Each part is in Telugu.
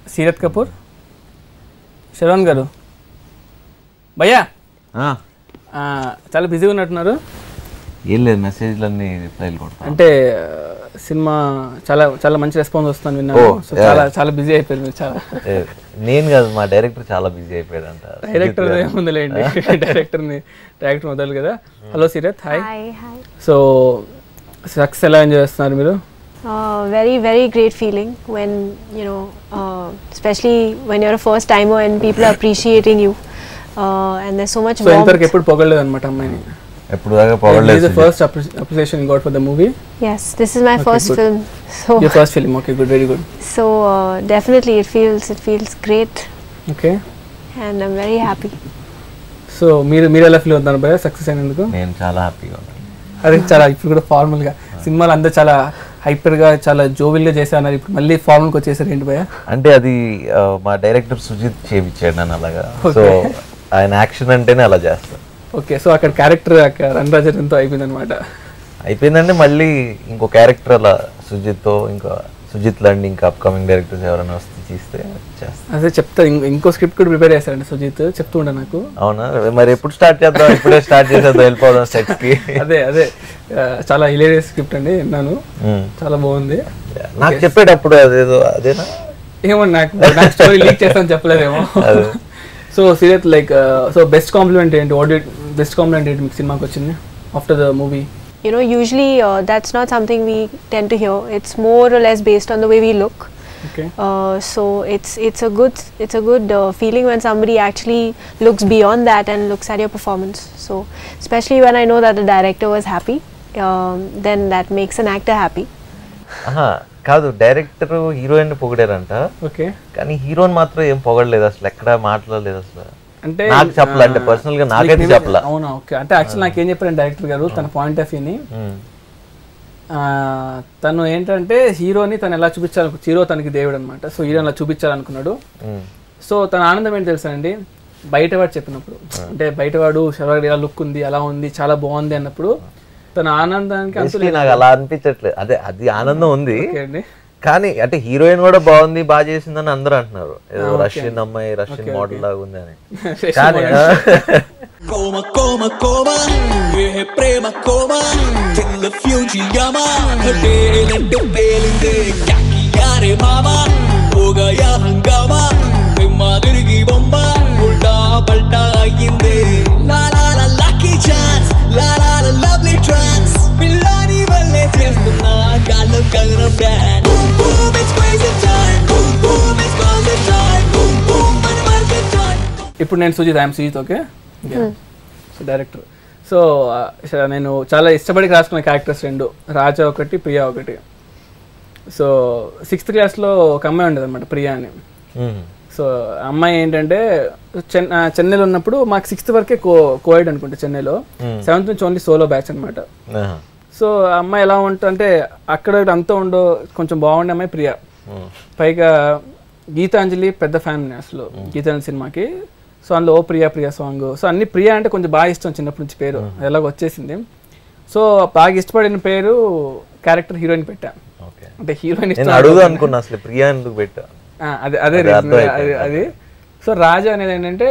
సీరత్ కపూర్ శరవణ్ గారు భయ్యా ఆ, ఆ, చాలా బిజీగా ఉన్నట్టున్నారు ఏం లేదు మెసేజ్లన్నీ రిప్లైలు కొడతా అంటే ఆ, సినిమా చాలా చాలా మంచి రెస్పాన్స్ వస్తుంది విన్నాను ఓ, సో చాలా చాలా బిజీ అయిపోయారు మీరు చాలా ఏ, నేను కాదు మా డైరెక్టర్ చాలా బిజీ అయిపోయాడంట డైరెక్టర్ ఏముందిలేండి డైరెక్టర్ని డైరెక్టర్ మొదలు కదా hello Seerat hi Hi, hi. So success ఎలా ఎంజాయ్ చేస్తున్నారు మీరు Uh, very, very great feeling when, you know, uh, especially when you're a first timer and people are appreciating you. Uh, and there's so much so ఇంతవరకు warmth. ఎప్పుడు పొగలేదు అనమాట అమ్మాయిని ఎప్పుడు దాకా పొగడలేదు first appreciation got for the movie Yes, this is my Okay, first good. film. So, your first film okay good very good so uh, definitely it feels, it feels great. Okay And I'm very happy. So మీరు మీరు ఎలా ఫీల్ అవుతున్నారు భయ సక్సెస్ అయినందుకు నేను చాలా హ్యాపీగా ఉన్నాను అదే చాలా ఇప్పుడు కూడా ఫార్మల్ గా సినిమాలు అందరూ చాలా హైపర్ గా చాలా జోవిల్ గా చేశారు ఇప్పుడు మళ్ళీ ఫార్మల్ కి వచ్చేసారు ఏంటి భయ అంటే అది ఆ, మా డైరెక్టర్ సుజిత్ చేపించాడు నన్ను అలాగా సో ఆయన యాక్షన్ అంటేనే అలా చేస్తాను ఓకే సో అక్కడ క్యారెక్టర్ అక్కడ రణరాజన్తో అయిపోయింది అనమాట అయిపోయిందంటే మళ్ళీ ఇంకో క్యారెక్టర్ అలా సుజిత్తో ఇంకా సుజిత్ లాంటి ఇంకా అప్కమింగ్ డైరెక్టర్స్ ఎవరైనా వస్తే తీస్తే చేస్తాను అదే చెప్తా ఇంకో- ఇంకో స్క్రిప్ట్ కూడా ప్రిపేర్ చేశారండి సుజిత్ చెప్తూ ఉండే నాకు అవునా మరి ఎప్పుడు స్టార్ట్ చేద్దాం ఇప్పుడే స్టార్ట్ చేసేద్దాం వెళ్ళిపోదాం సెట్స్ కి అదే అదే ఆ, చాలా హిలేరియస్ స్క్రిప్ట్ అండి విన్నాను ఉమ్. చాలా బాగుంది నాకు చెప్పేటప్పుడు అదేదో అదేనా ఏమో నాకు నాకు స్టోరీ లీక్ చేస్తాను చెప్పలేదేమో అదే. So serious like so best compliment ఏంటి వాట్ బెస్ట్ కాంప్లిమెంట్ ఏంటి మీకు సినిమాకి వచ్చింది after the movie You know, usually uh, that's not something we tend to hear. It's more or less based on the way we look. Okay Uh, so it's it's a good it's a good uh, feeling when somebody actually looks beyond that and looks at your performance. So especially when I know that the director was happy, um, then that makes an actor happy. ఆహా, కాదు డైరెక్టర్ హీరోయిన్ పొగిడారంట ఓకే కానీ హీరోని మాత్రం ఏం పొగడలేదు అసలు ఎక్కడ మాట్లాడలేదు అసలు అంటే నాకు చెప్పలే అంటే ఆ, పర్సనల్ గా నాకైతే మీకు చెప్పలే అవునా ఓకే అంటే యాక్చువల్ నాకు ఏం చెప్పారు డైరెక్టర్ గారు తన పాయింట్ ఆఫ్ వ్యూని ఉమ్, తను ఏంటంటే హీరోని తను ఎలా చూపించాలను హీరో తనకి దేవుడు అనమాట సో హీరో అలా చూపించాలనుకున్నాడు ఉమ్, సో తన ఆనందం ఏంటి తెలుసా అండి బయటవాడు చెప్పినప్పుడు అంటే బయటవాడు శర్వాడు ఇలా లుక్ ఉంది అలా ఉంది చాలా బాగుంది అన్నప్పుడు తన ఆనందానికి అంతు Basically నాకు అలా అనిపించట్లేదు అదే అది ఆనందం ఉంది ఓకే అండి కానీ అంటే హీరోయిన్ కూడా బాగుంది బాగా చేసిందని అందరూ అంటున్నారు ఏదో రష్యన్ అమ్మాయి రష్యన్ మోడల్ లాగా ఉంది అని కానీ కోమ కోమ కోమ ఏ ప్రేమ కోమ తెల్ల ఫ్యూజీ యమ టేలెంట్ పేలిందే యారే మామా పోగయా హంగామా ప్రేమ తిరిగి బొమ్మ ఉల్టా పల్టా అయ్యిందే la la la lucky chance la la la lovely trance పిల్లాని వల్లే చేస్తున్నా గాల్లో కగన brand boom boom it's crazy time boom boom it's crazy time boom boom మన మార్కెట్ టైం ఇప్పుడు నేను Sujeeth I'm Sujeeth okay so director so నేను చాలా ఇష్టపడి రాసుకున్న క్యారెక్టర్స్ రెండు రాజా ఒకటి ప్రియా ఒకటి సో సిక్స్త్ క్లాస్లో ఒక అమ్మాయి ఉండేది అనమాట ప్రియా అని ఉమ్, సో అమ్మాయి ఏంటంటే చెన్ ఆ, చెన్నైలో ఉన్నప్పుడు మాకు సిక్స్త్ వరకే కో కోవిడ్ అనుకుంటా చెన్నైలో సెవెంత్ నుంచి ఓన్లీ సోలో బ్యాచ్ అనమాట ఆహా, సో ఆ అమ్మాయి ఎలా ఉంటుంది అంటే అక్కడ ఇక్కడ అంతా ఉండో కొంచెం బాగుండే అమ్మాయి ప్రియా ఉమ్, పైగా గీతాంజలి పెద్ద ఫ్యాన్ అసలు గీతాంజలి సినిమాకి సో అందులో ఓ ప్రియా ప్రియా సాంగ్ సో అన్ని ప్రియా అంటే కొంచెం బాగా ఇష్టం చిన్నప్పటి నుంచి పేరు ఎలాగో వచ్చేసింది సో బాగా ఇష్టపడిన పేరు క్యారెక్టర్ హీరోయిన్ పెట్టా ఓకే అంటే హీరోయిన్ నేను అడుగుదాం అనుకున్నా అసలు ప్రియా ఎందుకు పెట్టా అదే అదే అదే reason. అర్థమైపోయింది. అది అది సో రాజా అనేది ఏంటంటే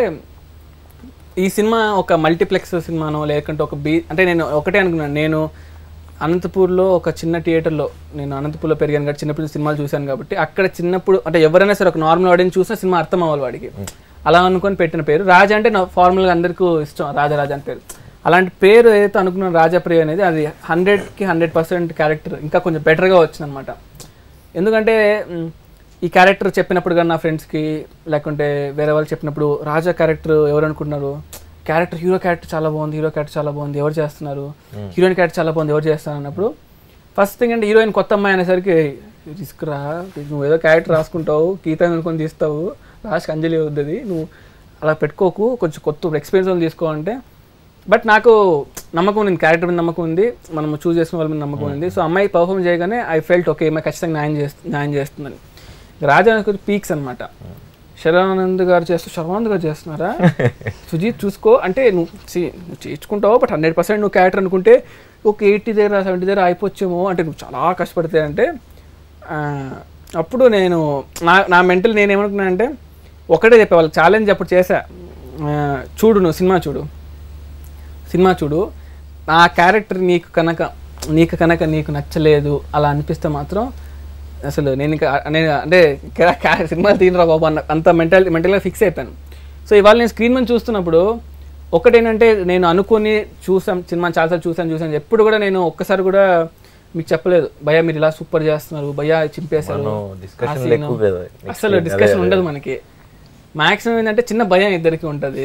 ఈ సినిమా ఒక మల్టీప్లెక్స్ సినిమానో లేకుంటే ఒక బీ అంటే నేను ఒకటే అనుకున్నాను నేను అనంతపూర్లో ఒక చిన్న థియేటర్లో నేను అనంతపూర్లో పెరిగాను కాబట్టి చిన్నప్పుడు నుంచి సినిమాలు చూశాను కాబట్టి అక్కడ చిన్నప్పుడు అంటే ఎవరైనా సరే ఒక నార్మల్ వాడిని చూసినా సినిమా అర్థం అవ్వాలి వాడికి అలా అనుకొని పెట్టిన పేరు రాజా అంటే నా ఫార్మల్గా అందరికీ ఇష్టం రాజా రాజా అని పేరు అలాంటి పేరు ఏదైతే అనుకున్నాను రాజాప్రియ అనేది అది హండ్రెడ్కి హండ్రెడ్ పర్సెంట్ క్యారెక్టర్ ఇంకా కొంచెం బెటర్గా వచ్చిందనమాట ఎందుకంటే మ్, ఈ క్యారెక్టర్ చెప్పినప్పుడు కానీ నా ఫ్రెండ్స్కి లేకుంటే వేరే వాళ్ళు చెప్పినప్పుడు రాజా క్యారెక్టర్ ఎవరు అనుకుంటున్నారు క్యారెక్టర్ హీరో క్యారెక్టర్ చాలా బాగుంది హీరో క్యారెక్టర్ చాలా బాగుంది ఎవరు చేస్తున్నారు హీరోయిన్ క్యారెక్టర్ చాలా బాగుంది ఎవరు చేస్తారు అన్నప్పుడు ఫస్ట్ థింగ్ అంటే హీరోయిన్ కొత్త అమ్మాయి అనేసరికి రిస్క్ రా నువ్వు ఏదో క్యారెక్టర్ రాసుకుంటావు గీత అనుకొని తీస్తావు లాస్ట్కి అంజలి అవుతుంది నువ్వు అలా పెట్టుకోకు కొంచెం కొత్త ఎక్స్పీరియన్స్ వాళ్ళు తీసుకోవాలంటే బట్ నాకు నమ్మకం ఉంది క్యారెక్టర్ మీద నమ్మకం ఉంది మనం చూస్ చేసుకున్న వాళ్ళ మీద నమ్మకం ఉంది సో అమ్మాయి పర్ఫామ్ చేయగానే ఐ ఫెల్ట్ ఓకే ఈమె ఖచ్చితంగా న్యాయం చేస్తు న్యాయం చేస్తుందని రాజా అనేది పీక్స్ అనమాట శరవానంద్ గారు చేస్తూ శర్వానంద్ గారు చేస్తున్నారా సుజీత్ చూసుకో అంటే నువ్వు see, నువ్వు చేర్చుకుంటావు బట్ హండ్రెడ్ పర్సెంట్ నువ్వు క్యారెక్టర్ అనుకుంటే ఒక ఎయిటీ దగ్గర సెవెంటీ దగ్గర అయిపోవచ్చేమో అంటే నువ్వు చాలా కష్టపడితే అంటే ఆ, అప్పుడు నేను నా నా మెంటల్ నేను ఏమనుకున్నానంటే ఒకటే చెప్పేవాళ్ళు ఛాలెంజ్ అప్పుడు చేశా ఆ, చూడు నువ్వు సినిమా చూడు సినిమా చూడు ఆ క్యారెక్టర్ నీకు కనుక నీకు కనుక నీకు నచ్చలేదు అలా అనిపిస్తే మాత్రం అసలు నేను ఇంకా నేను అంటే క్యా- క్యా- సినిమాలు తీనరా బాబు అన్న అంత మెంటల్ మెంటల్గా ఫిక్స్ అయిపోయాను సో ఇవాళ నేను స్క్రీన్ మీద చూస్తున్నప్పుడు ఒకటేంటంటే నేను అనుకుని చూసాం సినిమా చాలాసార్లు చూసాను చూసాను ఎప్పుడు కూడా నేను ఒక్కసారి కూడా మీకు చెప్పలేదు భయ్యా మీరు ఇలా సూపర్ చేస్తున్నారు భయ్యా చింపేశారు మనం ఆ discussion scene. ఎక్కువ కదా. Next అసలు scene, డిస్కషన్ అదే, ఉండదు అదే. మనకి మాక్సిమం ఏంటంటే చిన్న భయం ఇద్దరికి ఉంటుంది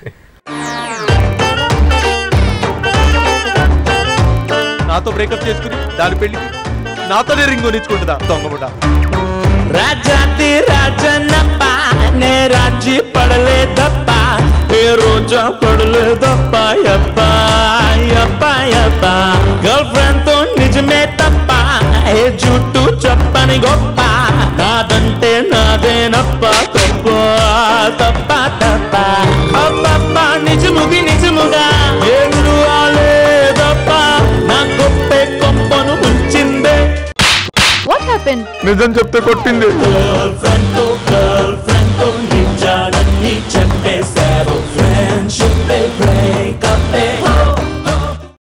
నాతో బ్రేకప్ చేసుకుని దాని పెళ్లికి నాతోనే రింగ్ కొనిచ్చుకుంటుందా దొంగముడ రాజాది రాజనప్ప నే రాజీ పడలేదప్ప ఏ రోజా పడలేదప్ప యప్ప యప్ప యప్ప గర్ల్ ఫ్రెండ్ తో నిజమే తప్ప ఏ జుట్టు చెప్పని గొప్ప నాదంటే నాదేనప్ప తప్ప తప్ప తప్ప అబ్బప్ప నిజముగి నిజముగా ఏడు రాలేదప్ప నా గొప్పే కొంపను ముంచిందే What happened? నిజం చెప్తే కొట్టింది Girlfriend to girl